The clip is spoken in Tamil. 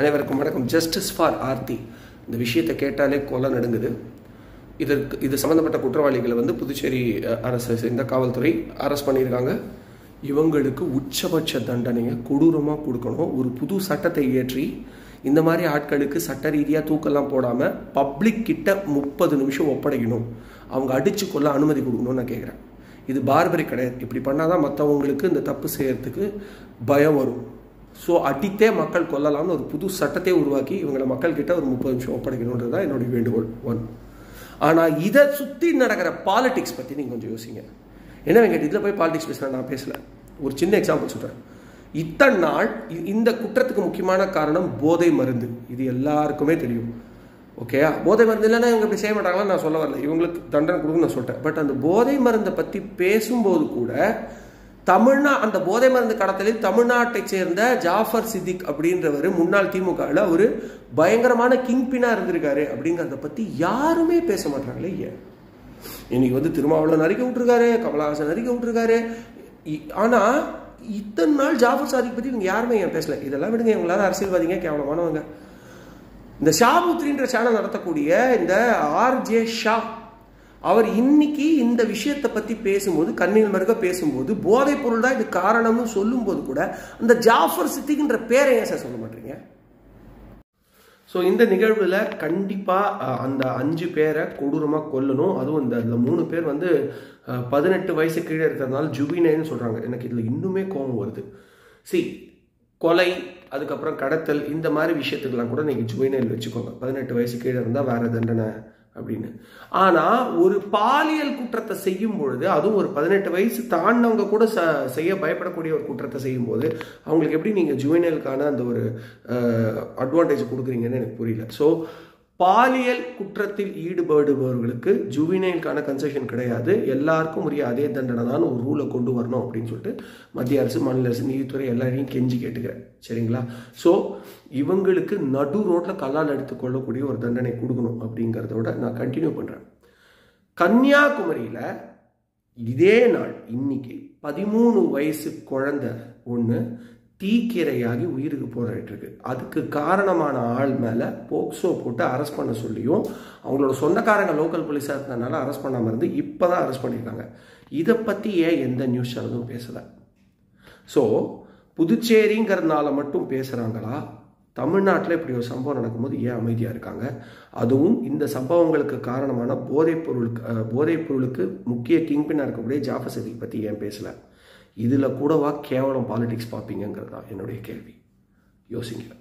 அனைவருக்கும் வணக்கம் ஜஸ்டிஸ் ஃபார் ஆர்த்தி இந்த விஷயத்தை கேட்டாலே கொலை நடுங்குது இதற்கு இது சம்மந்தப்பட்ட குற்றவாளிகளை வந்து புதுச்சேரி அஹ், அரசை சேர்ந்த காவல்துறை அரெஸ்ட் பண்ணியிருக்காங்க இவங்களுக்கு உச்சபட்ச தண்டனையை கொடூரமாக கொடுக்கணும் ஒரு புது சட்டத்தை இயற்றி இந்த மாதிரி ஆட்களுக்கு சட்ட ரீதியாக தூக்கெல்லாம் போடாமல் பப்ளிக் கிட்ட முப்பது நிமிஷம் ஒப்படைக்கணும் அவங்க அடிச்சு கொள்ள அனுமதி கொடுக்கணும்னு நான் கேட்குறேன் இது பார்பரி கிடையாது இப்படி பண்ணாதான் மற்றவங்களுக்கு இந்த தப்பு செய்யறதுக்கு பயம் வரும் ஸோ அடித்தே மக்கள் கொல்லலாம்னு ஒரு புது சட்டத்தை உருவாக்கி இவங்களை மக்கள்கிட்ட ஒரு முப்பது நிமிஷம் ஒப்படைக்கணுன்றது தான் என்னுடைய வேண்டுகோள் ஒன் ஆனால் இதை சுற்றி நடக்கிற பாலிடிக்ஸ் பற்றி நீங்கள் கொஞ்சம் யோசிங்க என்ன வெங்கட் இதில் போய் பாலிடிக்ஸ் பேசுகிறேன் நான் பேசல ஒரு சின்ன எக்ஸாம்பிள் சொல்கிறேன் இத்தனை நாள் இ- இந்த குற்றத்துக்கு முக்கியமான காரணம் போதை மருந்து இது எல்லாருக்குமே தெரியும் ஓகேயா போதை மருந்து இல்லைன்னா இவங்க இப்படி செய்ய மாட்டாங்களான்னு நான் சொல்ல வரல இவங்களுக்கு தண்டனை கொடுக்குன்னு நான் சொல்லிட்டேன் பட் அந்த போதை மருந்தை பற்றி பேசும்போது கூட தமிழ்நா அந்த போதை மருந்து கடத்தலில் தமிழ்நாட்டைச் சேர்ந்த ஜாஃபர் சித்திக் அப்படின்றவர் முன்னாள் திமுகவில் ஒரு பயங்கரமான கிங்பினா இருந்திருக்காரு அப்படிங்கிறத பற்றி யாருமே பேச மாட்டாங்களே ஏன் இன்னைக்கு வந்து திருமாவளவன் அறிக்கை விட்டுருக்காரு கமலஹாசன் அறிக்கை விட்டுருக்காரு இ- ஆனா இத்தனை நாள் ஜாஃபர் சாதிக் பத்தி இவங்க யாருமே ஏன் பேசல இதெல்லாம் விடுங்க இவங்களால அரசியல்வாதிங்க கேவலமானவங்க இந்த ஷாபுத்ரின்ற சேனல் நடத்தக்கூடிய இந்த ஆர்ஜே ஷா அவர் இன்னைக்கு இந்த விஷயத்தை பத்தி பேசும்போது கண்ணில் மருக பேசும்போது போதைப் பொருள் தான் இது காரணம்னு சொல்லும்போது கூட அந்த ஜாஃபர் சித்திக்ன்ற பேரை ஏன் சார் சொல்ல மாட்டீங்க ஸோ இந்த நிகழ்வில் கண்டிப்பாக அந்த அஞ்சு பேரை கொடூரமாக கொல்லணும் அதுவும் இந்த இந்த மூணு பேர் வந்து அஹ், பதினெட்டு வயசு கீழே இருக்கிறதுனால ஜுபினேன்னு சொல்கிறாங்க எனக்கு இதில் இன்னுமே கோபம் வருது சி கொலை அதுக்கப்புறம் கடத்தல் இந்த மாதிரி விஷயத்துக்கெல்லாம் கூட நீங்கள் ஜுபினைல் வச்சுக்கோங்க பதினெட்டு வயசு கீழே இருந்தால் வேற தண்டனை அப்படின்னு ஆனால் ஒரு பாலியல் குற்றத்தை செய்யும் பொழுது அதுவும் ஒரு பதினெட்டு வயசு தாண்டவங்க கூட ச செய்ய பயப்படக்கூடிய ஒரு குற்றத்தை செய்யும்போது அவங்களுக்கு எப்படி நீங்கள் ஜுவனலுக்கான அந்த ஒரு அட்வான்டேஜ் கொடுக்குறீங்கன்னு எனக்கு புரியல ஸோ பாலியல் குற்றத்தில் ஈடுபடுபவர்களுக்கு ஜுவினைலுக்கான கன்செஷன் கிடையாது எல்லாருக்கும் உரிய அதே தண்டனை தான் ஒரு ரூலை கொண்டு வரணும் அப்படின்னு சொல்லிட்டு மத்திய அரசு மாநில அரசு நீதித்துறை எல்லாரையும் கெஞ்சி கேட்டுக்கிறேன் சரிங்களா ஸோ இவங்களுக்கு நடு ரோட்டில் கல்லால் எடுத்து கொள்ளக்கூடிய ஒரு தண்டனை கொடுக்கணும் அப்படிங்கிறதோட நான் கண்டினியூ பண்ணுறேன் கன்னியாகுமரியில் இதே நாள் இன்னைக்கு பதிமூணு வயசு குழந்தை ஒன்று தீக்கிரையாகி உயிருக்கு போராடிட்டு இருக்கு அதுக்கு காரணமான ஆள் மேலே போக்சோ போட்டு அரெஸ்ட் பண்ண சொல்லியும் அவங்களோட சொந்தக்காரங்க லோக்கல் போலீஸாக இருந்ததுனால அரெஸ்ட் பண்ணாமல் இருந்து இப்போ தான் அரெஸ்ட் பண்ணியிருக்காங்க இதை பற்றி ஏன் எந்த நியூஸ் சேனலும் பேசலை ஸோ புதுச்சேரிங்கிறதுனால மட்டும் பேசுகிறாங்களா தமிழ்நாட்டில் இப்படி ஒரு சம்பவம் நடக்கும்போது ஏன் அமைதியாக இருக்காங்க அதுவும் இந்த சம்பவங்களுக்கு காரணமான போதைப் பொருளுக்கு அஹ், போதைப் பொருளுக்கு முக்கிய கிங்பின்னாக இருக்கக்கூடிய ஜாஃபர் சதிக் பற்றி ஏன் பேசலை இதில் கூடவா கேவலம் பாலிடிக்ஸ் பார்ப்பீங்கிறது தான் என்னுடைய கேள்வி யோசிங்க